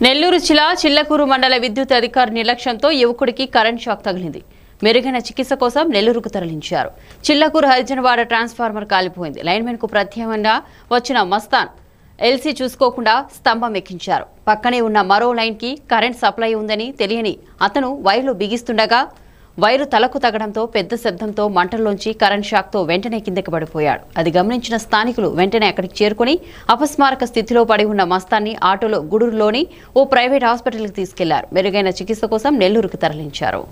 నెల్లూరు జిల్లా చిల్లకూరు మండల విద్యుత్ అధికారి నిర్లక్ష్యంతో యువకుడికి కరెంట్ షాక్ తగిలింది మెరుగైన చికిత్స కోసం నెల్లూరుకు తరలించారు చిల్లకూరు హరిజనవాడ ట్రాన్స్ఫార్మర్ కాలిపోయింది లైన్మెన్ కు ప్రత్యామ్నాయంగా వచ్చిన మస్తాన్ ఎల్సీ చూసుకోకుండా స్తంభం ఎక్కించారు పక్కనే ఉన్న మరో లైన్ కి కరెంట్ సప్లై ఉందని తెలియని అతను వైర్లు బిగిస్తుండగా వైరు తలకు తగడంతో పెద్ద శబ్దంతో మంటల్లోంచి కరెంట్ షాక్తో వెంటనే కిందకి పడిపోయాడు అది గమనించిన స్థానికులు వెంటనే అక్కడికి చేరుకుని అపస్మారక స్థితిలో పడి ఉన్న మస్తాన్ని ఆటోలో గూడూరులోని ఓ ప్రైవేట్ హాస్పిటల్కి తీసుకెళ్లారు మెరుగైన చికిత్స కోసం నెల్లూరుకు తరలించారు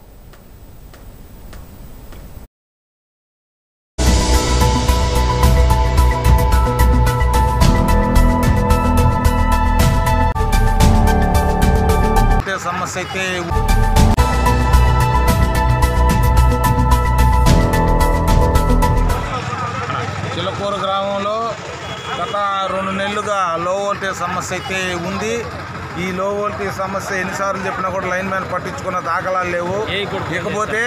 సమస్య అయితే చిలకూరు గ్రామంలో గత రెండు నెలలుగా లో వోల్టేజ్ సమస్య అయితే ఉంది ఈ లో వోల్టేజ్ సమస్య ఎన్నిసార్లు చెప్పినా కూడా లైన్ మ్యాన్ పట్టించుకున్న దాఖలాలు లేవు ఇకపోతే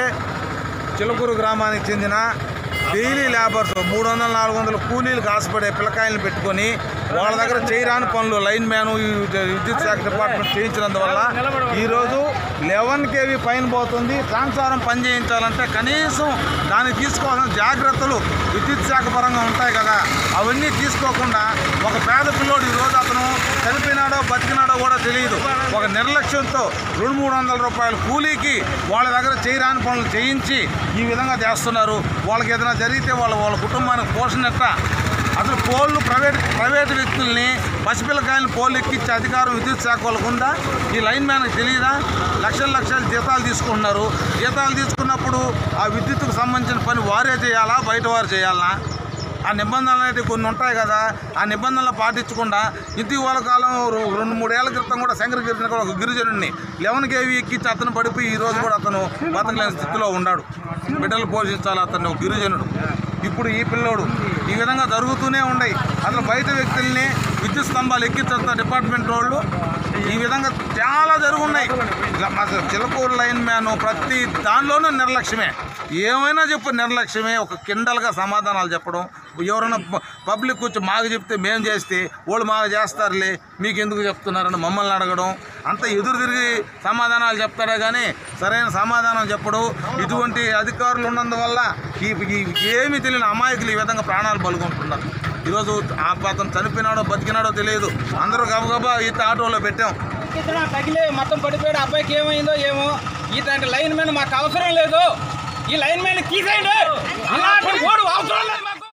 చిలకూరు గ్రామానికి చెందిన డైలీ లేబర్స్ మూడు వందల నాలుగు వందల కూలీలకు ఆశపడే పిల్లకాయలను పెట్టుకొని వాళ్ళ దగ్గర చేయరాని పనులు లైన్ మ్యాన్ ఈ విద్యుత్ శాఖ డిపార్ట్మెంట్ చేయించినందువల్ల ఈరోజు లెవెన్ కేవీ పైన పోతుంది ట్రాన్స్ఫారం పని చేయించాలంటే కనీసం దానికి తీసుకోవాల్సిన జాగ్రత్తలు విద్యుత్ శాఖ పరంగా ఉంటాయి కదా అవన్నీ తీసుకోకుండా ఒక పేద పిల్లోడు ఈరోజు అతను చనిపోయినాడో బతికినాడో కూడా తెలియదు ఒక నిర్లక్ష్యంతో రెండు మూడు వందల రూపాయల కూలీకి వాళ్ళ దగ్గర చేయరాని పనులు చేయించి ఈ విధంగా చేస్తున్నారు వాళ్ళకి ఏదైనా జరిగితే వాళ్ళ వాళ్ళ కుటుంబానికి పోషణ ఎట్లా అసలు పోళ్ళు ప్రైవేట్ ప్రైవేట్ వ్యక్తుల్ని పసిపిల్లకాయలు పోళ్ళు ఎక్కించే అధికారం విద్యుత్ శాఖ వాళ్ళకు ఉందా ఈ లైన్ మ్యాన్కి తెలియదా లక్షల లక్షల జీతాలు తీసుకుంటున్నారు జీతాలు తీసుకున్నప్పుడు ఆ విద్యుత్తుకు సంబంధించిన పని వారే చేయాలా బయట వారు చేయాలా ఆ నిబంధనలు అయితే కొన్ని ఉంటాయి కదా ఆ నిబంధనలు పాటించకుండా ఇటీవల కాలం రో- రెండు మూడేళ్ల క్రితం కూడా శంకరగిరిని కూడా ఒక గిరిజనుడిని లెవెన్ కేవీ ఎక్కించి అతను పడిపోయి ఈ రోజు కూడా అతను బతకలేని స్థితిలో ఉన్నాడు బిడ్డలు పోషించాలి అతన్ని ఒక గిరిజనుడు ఇప్పుడు ఈ పిల్లోడు ఈ విధంగా జరుగుతూనే ఉన్నాయి అసలు బయట వ్యక్తుల్ని విద్యుత్ స్తంభాలు ఎక్కించేస్తా డిపార్ట్మెంట్ వాళ్ళు ఈ విధంగా చాలా జరుగున్నాయి ఇలా మా చిలకూరు లైన్ మ్యాన్ ప్రతి దానిలోనూ నిర్లక్ష్యమే ఏమైనా చెప్పు నిర్లక్ష్యమే ఒక కిండల్గా సమాధానాలు చెప్పడం ఎవరైనా ప- పబ్లిక్ వచ్చి మాకు చెప్తే మేము చేస్తే వాళ్ళు మాకు చేస్తారులే మీకు ఎందుకు చెప్తున్నారని మమ్మల్ని అడగడం అంత ఎదురు తిరిగి సమాధానాలు చెప్తాడే కానీ సరైన సమాధానం చెప్పడు ఇటువంటి అధికారులు ఉన్నందువల్ల ఈ ఈ- ఏమీ తెలియని అమాయకులు ఈ విధంగా ప్రాణాలు పలుకుంటున్నారు ఈరోజు ఆ అతను చనిపోయినాడో బతికినాడో తెలియదు అందరూ గబగబా ఈత ఆటోలో పెట్టాం ఇతను తగిలి మొత్తం పడిపోయాడు అబ్బాయికి ఏమైందో ఏమో ఇతని లైన్ మ్యాన్ మాకు అవసరం లేదు ఈ లైన్ మ్యాన్ తీసేయండి అలాంటి ఓడు అవసరం లేదు మాకు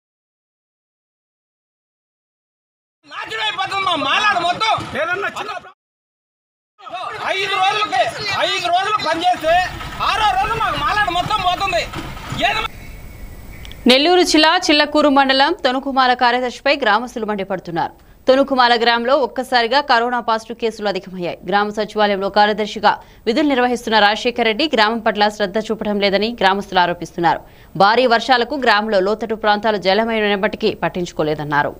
నాశనం అయిపోతుంది మా మాలాడు మొత్తం ఏదన్నా చిన్న ఐదు రోజులకి ఐదు రోజులు పనిచేస్తే ఆరో రోజు మాకు మాలాడు మొత్తం పోతుంది ఏది నెల్లూరు జిల్లా చిల్లకూరు మండలం తొనుకుమాల కార్యదర్శిపై గ్రామస్తులు మండిపడుతున్నారు తొనుకుమాల గ్రామంలో ఒక్కసారిగా కరోనా పాజిటివ్ కేసులు అధికమయ్యాయి గ్రామ సచివాలయంలో కార్యదర్శిగా విధులు నిర్వహిస్తున్న రాజశేఖర రెడ్డి గ్రామం పట్ల శ్రద్ధ చూపడం లేదని గ్రామస్తులు ఆరోపిస్తున్నారు భారీ వర్షాలకు గ్రామంలో లోతట్టు ప్రాంతాలు జలమైనప్పటికీ పట్టించుకోలేదన్నారు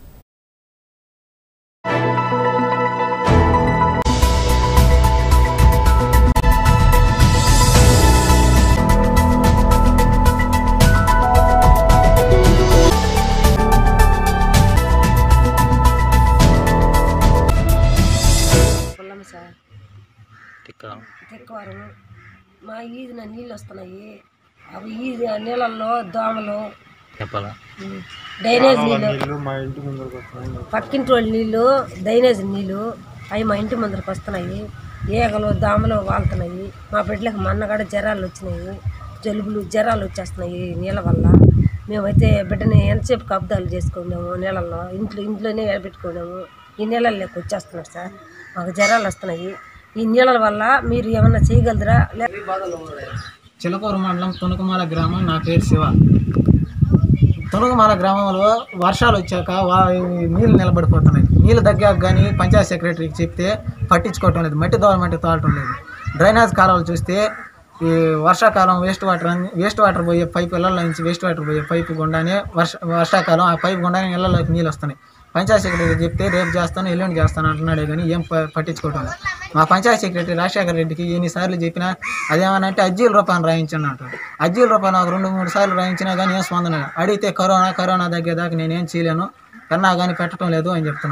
పొలం సార్ తిక్కవారం మా ఈదిన నీళ్ళు వస్తున్నాయి అవి ఈది ఆ నీళ్ళల్లో దోమలు చెప్పాలా ఉమ్, డ్రైనేజ్ నీళ్ళు పక్కింటి వాళ్ళ నీళ్ళు డ్రైనేజ్ నీళ్ళు అవి మా ఇంటి ముందరకు వస్తున్నాయి ఈగలు దోమలు వాళ్తున్నాయి మా బిడ్డలకు మొన్నగాడ జ్వరాలు వచ్చినాయి జలుబులు జ్వరాలు వచ్చేస్తున్నాయి ఈ నీళ్ళ వల్ల మేమైతే బిడ్డని ఎంతసేపు కబ్దాలు చేసుకున్నాము నీళ్ళల్లో ఇంట్లో ఇంట్లోనే పెట్టుకున్నాము ఈ నీళ్ళలోకి వచ్చేస్తున్నారు సార్ మాకు జ్వరాలు వస్తున్నాయి ఈ నీళ్ళ వల్ల మీరు ఏమన్నా చేయగలరా లే చిలకూరు మండలం తునకమాల గ్రామం నా పేరు శివ తునకమాల గ్రామంలో వర్షాలు వచ్చాక వా నీళ్ళు నిలబడిపోతున్నాయి నీళ్ళు దగ్గర కానీ పంచాయత్ సెక్రటరీకి చెప్తే పట్టించుకోవటం లేదు మట్టి దోవ మట్టి తోలటం లేదు డ్రైనేజ్ కాలువలు చూస్తే ఈ వర్షాకాలం వేస్ట్ వాటర్ అన్ని- వేస్ట్ వాటర్ పోయే పైపు ఇళ్లలో నుంచి వేస్ట్ వాటర్ పోయే పైపు గుండానే వర్ష వర్షాకాలం ఆ పైపు గుండానే ఇళ్లలోకి నీళ్ళు వస్తున్నాయి పంచాయత్ సెక్రటరీ చెప్తే రేపు చేస్తాను ఎల్లుండి చేస్తాను అంటున్నాడే కానీ ఏం ప- పట్టించుకోవటం లేదు మా పంచాయత్ సెక్రటరీ రాజశేఖర రెడ్డికి ఎన్నిసార్లు చెప్పినా అదేమనంటే అజ్జీల రూపాయలు రాయించండి అంటాడు అజ్జీల రూపాయలు ఒక రెండు మూడు సార్లు రాయించినా కానీ ఏం స్పందన లేదు. అడిగితే కరోనా కరోనా తగ్గేదాకా నేనేం చేయలేను కన్నా కానీ పెట్టడం లేదు అని చెప్తున్నాడు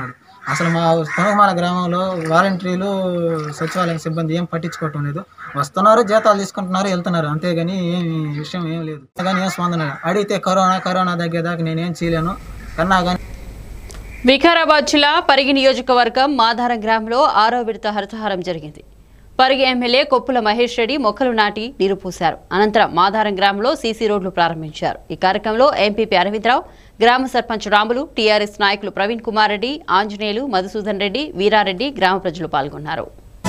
అసలు మా తనుగుమాల గ్రామంలో వాలంటీర్లు సచివాలయం సిబ్బంది ఏం పట్టించుకోవటం లేదు వస్తున్నారు జీతాలు తీసుకుంటున్నారు వెళ్తున్నారు అంతేగాని ఏమి విషయం ఏం లేదు కానీ ఏం స్పందన లేదు. అడిగితే కరోనా కరోనా తగ్గేదాకా నేనేం చేయలేను కన్నా కానీ వికారాబాద్ జిల్లా పరిగి నియోజకవర్గం మాధారం గ్రామంలో ఆరో విడత హరితహారం జరిగింది పరిగి ఎమ్మెల్యే కొప్పుల మహేష్ రెడ్డి మొక్కలు నాటి నీరు పోశారు అనంతరం మాధారం గ్రామంలో సీసీ రోడ్లు ప్రారంభించారు ఈ కార్యక్రమంలో ఎంపీపీ అరవిందరావు గ్రామ సర్పంచ్ రాములు టీఆర్ఎస్ నాయకులు ప్రవీణ్ కుమార్ రెడ్డి ఆంజనేయులు మధుసూదన్ రెడ్డి వీరారెడ్డి గ్రామ ప్రజలు పాల్గొన్నారు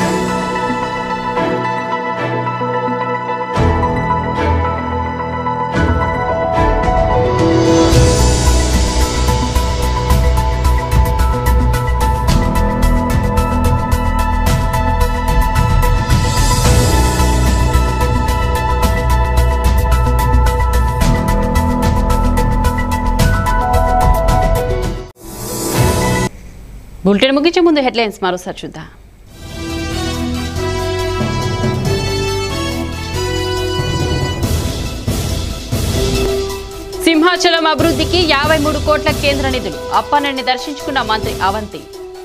బులెటిన్ ముగించే ముందు హెడ్లైన్స్ మరోసారి చూద్దాం సింహాచలం అభివృద్ధికి యాభై మూడు కోట్ల కేంద్ర నిధులు అప్పన్నని దర్శించుకున్న మంత్రి అవంతి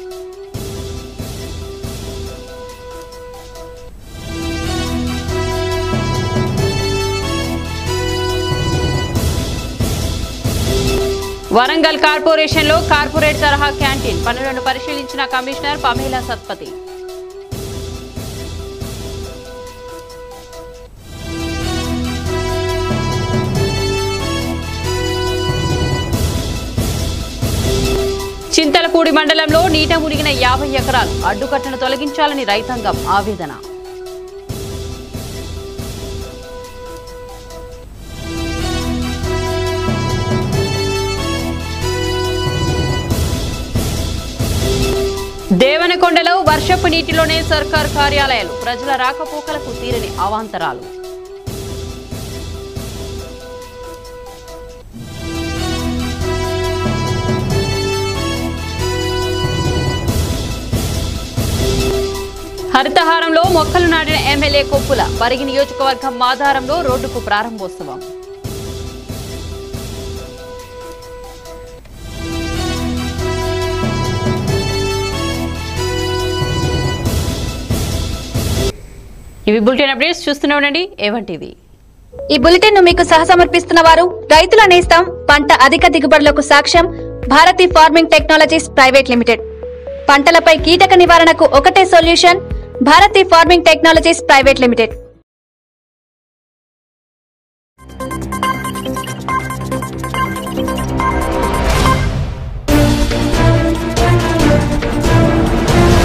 వరంగల్ కార్పొరేషన్లో కార్పొరేట్ తరహా క్యాంటీన్ పనులను పరిశీలించిన కమిషనర్ పమేలా సత్పతి చింతలపూడి మండలంలో నీట మునిగిన యాభై ఎకరాలు అడ్డుకట్టను తొలగించాలని రైతాంగం ఆవేదన దేవనకొండలో వర్షపు నీటిలోనే సర్కార్ కార్యాలయాలు ప్రజల రాకపోకలకు తీరని అవాంతరాలు హరితహారంలో మొక్కలు నాటిన ఎమ్మెల్యే కొప్పుల పరిగి నియోజకవర్గం మాధారంలో రోడ్డుకు ప్రారంభోత్సవం ఇవి బులెటిన్ అప్డేట్స్ చూస్తూనే ఉండండి ఏవన్ టీవీ ఈ బులెటిన్ ను మీకు సహసమర్పిస్తున్న వారు రైతుల నేస్తం పంట అధిక దిగుబడులకు సాక్ష్యం Bharati farming technologies private limited పంటలపై కీటక నివారణకు ఒకటే solution Bharati farming technologies private limited